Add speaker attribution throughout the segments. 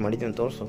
Speaker 1: ಮಾಡಿದ್ದೀನಿ ತೋರಿಸು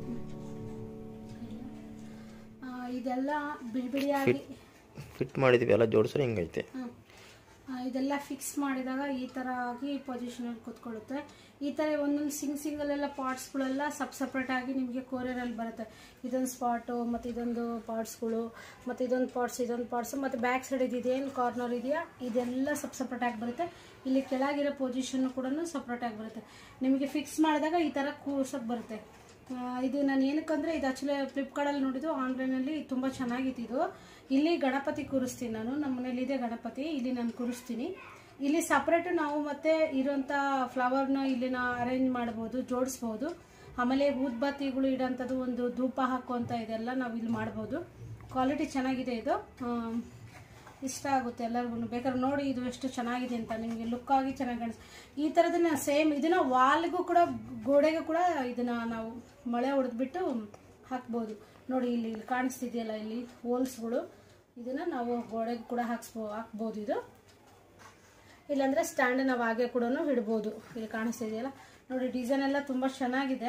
Speaker 2: ಆ, ಇದೆಲ್ಲ ಬಿಡಿ ಬಿಡಿಯಾಗಿ
Speaker 1: ಫಿಟ್ ಮಾಡಿದ್ವಿ ಎಲ್ಲ ಜೋಡಿಸ್ರೆ ಹಿಂಗೈತೆ
Speaker 2: ಹ್ಮ್. ಆ, ಇದೆಲ್ಲ ಫಿಕ್ಸ್ ಮಾಡಿದಾಗ ಈ ಥರ ಆಗಿ ಪೊಸಿಷನಲ್ಲಿ ಕೂತ್ಕೊಳ್ಳುತ್ತೆ ಈ ಥರ ಒಂದೊಂದು ಸಿಂಗ್ ಸಿಂಗಲ್ ಎಲ್ಲ ಪಾರ್ಟ್ಸ್ಗಳೆಲ್ಲ ಸಪ್ ಸಪ್ರೇಟ್ ಆಗಿ ನಿಮಗೆ ಕೊರಿಯರಲ್ಲಿ ಬರುತ್ತೆ ಇದೊಂದು ಸ್ಪಾಟು ಮತ್ತು ಇದೊಂದು ಪಾರ್ಟ್ಸ್ಗಳು ಮತ್ತು ಇದೊಂದು ಪಾರ್ಟ್ಸ್ ಇದೊಂದು ಪಾರ್ಟ್ಸ್ ಮತ್ತು ಬ್ಯಾಕ್ ಸೈಡ್ ಇದೇನು ಕಾರ್ನರ್ ಇದೆಯಾ ಇದೆಲ್ಲ ಸಪ್ ಸಪ್ರೇಟ್ ಆಗಿ ಬರುತ್ತೆ ಇಲ್ಲಿ ಕೆಳಗಿರೋ ಪೊಸಿಷನ್ ಕೂಡ ಸಪ್ರೇಟ್ ಆಗಿ ಬರುತ್ತೆ ನಿಮಗೆ ಫಿಕ್ಸ್ ಮಾಡಿದಾಗ ಈ ಥರ ಕೂರ್ಸೋಕೆ ಬರುತ್ತೆ ಆ, ಇದು ನಾನು ಏನಕ್ಕಂದ್ರೆ ಇದು ಆಕ್ಚುಲಿ ಫ್ಲಿಪ್ಕಾರ್ಟಲ್ಲಿ ನೋಡಿದ್ದು ಆನ್ಲೈನಲ್ಲಿ ತುಂಬ ಚೆನ್ನಾಗಿತ್ತು ಇದು ಇಲ್ಲಿ ಗಣಪತಿ ಕೂರಿಸ್ತೀನಿ ನಾನು ನಮ್ಮ ಮನೇಲಿ ಇದೆ ಗಣಪತಿ ಇಲ್ಲಿ ನಾನು ಕೂರಿಸ್ತೀನಿ ಇಲ್ಲಿ ಸಪ್ರೇಟ್ ನಾವು ಮತ್ತೆ ಇರೋಂಥ ಫ್ಲವರ್ನ ಇಲ್ಲಿನ ಅರೇಂಜ್ ಮಾಡ್ಬೋದು ಜೋಡಿಸ್ಬೋದು ಆಮೇಲೆ ಊದ್ಬತ್ತಿಗಳು ಇಡೋಂಥದ್ದು ಒಂದು ಧೂಪ ಹಾಕುವಂಥ ಇದೆಲ್ಲ ನಾವು ಇಲ್ಲಿ ಮಾಡ್ಬೋದು ಕ್ವಾಲಿಟಿ ಚೆನ್ನಾಗಿದೆ ಇದು ಆಮ್, ಇಷ್ಟ ಆಗುತ್ತೆ ಎಲ್ಲರಿಗೂ ಬೇಕಾದ್ರೆ ನೋಡಿ ಇದು ಎಷ್ಟು ಚೆನ್ನಾಗಿದೆ ಅಂತ ನಿಮಗೆ ಲುಕ್ ಆಗಿ ಚೆನ್ನಾಗಿ ಕಾಣಿಸ್ ಈ ಥರದನ್ನ ಸೇಮ್ ಇದನ್ನ ವಾಲ್ಗೂ ಕೂಡ ಗೋಡೆಗೂ ಕೂಡ ಇದನ್ನ ನಾವು ಮಳೆ ಹೊಡೆದ್ಬಿಟ್ಟು ಹಾಕ್ಬೋದು ನೋಡಿ ಇಲ್ಲಿ ಇಲ್ಲಿ ಕಾಣಿಸ್ತಿದೆಯಲ್ಲ ಇಲ್ಲಿ ಹೋಲ್ಸ್ಗಳು ಇದನ್ನ ನಾವು ಗೋಡೆಗೆ ಕೂಡ ಹಾಕ್ಸ್ಬೋ ಹಾಕ್ಬೋದು ಇದು ಇಲ್ಲಾಂದ್ರೆ ಸ್ಟ್ಯಾಂಡ್ ನಾವು ಹಾಗೆ ಕೂಡ ಇಡ್ಬೋದು ಇಲ್ಲಿ ಕಾಣಿಸ್ತಿದೆಯಲ್ಲ ನೋಡಿ ಡಿಸೈನ್ ಎಲ್ಲ ತುಂಬ ಚೆನ್ನಾಗಿದೆ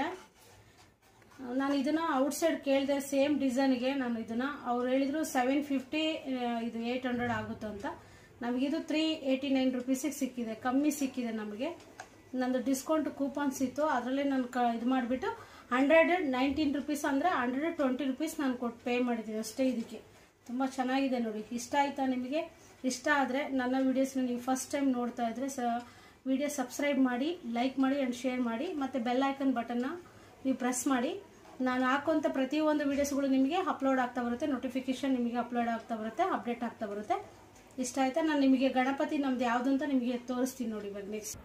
Speaker 2: ನಾನು ಇದನ್ನ ಔಟ್ಸೈಡ್ ಕೇಳಿದೆ ಸೇಮ್ ಡಿಸೈನ್ಗೆ ನಾನು ಇದನ್ನ ಅವ್ರು ಹೇಳಿದ್ರು ಸೆವೆನ್ ಫಿಫ್ಟಿ ಇದು ಏಯ್ಟ್ ಹಂಡ್ರೆಡ್ ಆಗುತ್ತೆ ಅಂತ ನಮಗಿದು ತ್ರೀ ಏಯ್ಟಿ ನೈನ್ ರುಪೀಸಿಗೆ ಸಿಕ್ಕಿದೆ ಕಮ್ಮಿ ಸಿಕ್ಕಿದೆ ನಮಗೆ ನಂದು ಡಿಸ್ಕೌಂಟ್ ಕೂಪನ್ಸ್ ಇತ್ತು ಅದರಲ್ಲೇ ನಾನು ಕ ಇದು ಮಾಡಿಬಿಟ್ಟು ಹಂಡ್ರೆಡ್ ನೈನ್ಟೀನ್ ರುಪೀಸ್ ಅಂದರೆ ಹಂಡ್ರೆಡ್ ಟ್ವೆಂಟಿ ರುಪೀಸ್ ನಾನು ಕೊಟ್ಟು ಪೇ ಮಾಡಿದ್ದೀನಿ ಅಷ್ಟೇ ಇದಕ್ಕೆ ತುಂಬ ಚೆನ್ನಾಗಿದೆ ನೋಡಿ ಇಷ್ಟ ಆಯ್ತಾ ನಿಮಗೆ ಇಷ್ಟ ಆದರೆ ನನ್ನ ವೀಡಿಯೋಸ್ನ ನೀವು ಫಸ್ಟ್ ಟೈಮ್ ನೋಡ್ತಾ ಇದ್ರೆ ಸ ವಿಡಿಯೋ ಸಬ್ಸ್ಕ್ರೈಬ್ ಮಾಡಿ ಲೈಕ್ ಮಾಡಿ ಆ್ಯಂಡ್ ಶೇರ್ ಮಾಡಿ ಮತ್ತು ಬೆಲ್ ಐಕನ್ ಬಟನ್ನ ನೀವು ಪ್ರೆಸ್ ಮಾಡಿ ನಾನು ಹಾಕುವಂಥ ಪ್ರತಿಯೊಂದು ವೀಡಿಯೋಸ್ಗಳು ನಿಮಗೆ ಅಪ್ಲೋಡ್ ಆಗ್ತಾ ಬರುತ್ತೆ ನೋಟಿಫಿಕೇಶನ್ ನಿಮಗೆ ಅಪ್ಲೋಡ್ ಆಗ್ತಾ ಬರುತ್ತೆ ಅಪ್ಡೇಟ್ ಆಗ್ತಾ ಬರುತ್ತೆ ಇಷ್ಟ ಆಯ್ತಾ ನಾನು ನಿಮಗೆ ಗಣಪತಿ ನಮ್ದು ಯಾವುದು ಅಂತ ನಿಮಗೆ ತೋರಿಸ್ತೀನಿ ನೋಡಿ ಇವಾಗ ನೆಕ್ಸ್ಟ್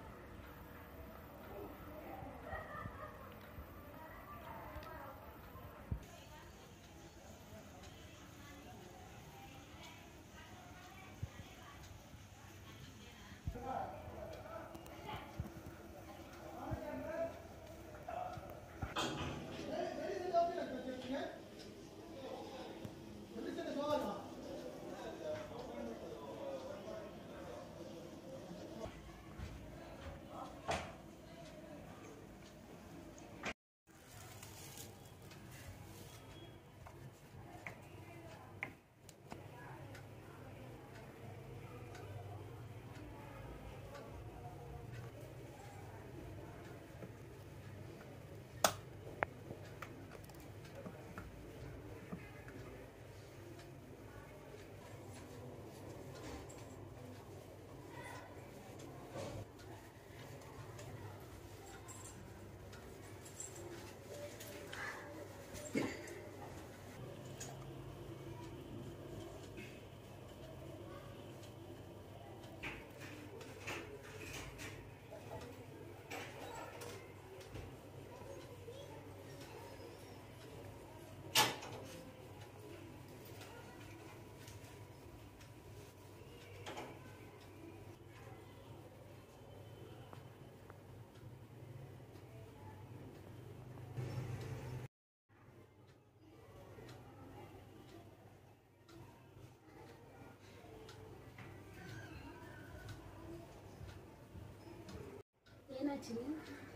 Speaker 2: ಏನಾಯ್ತು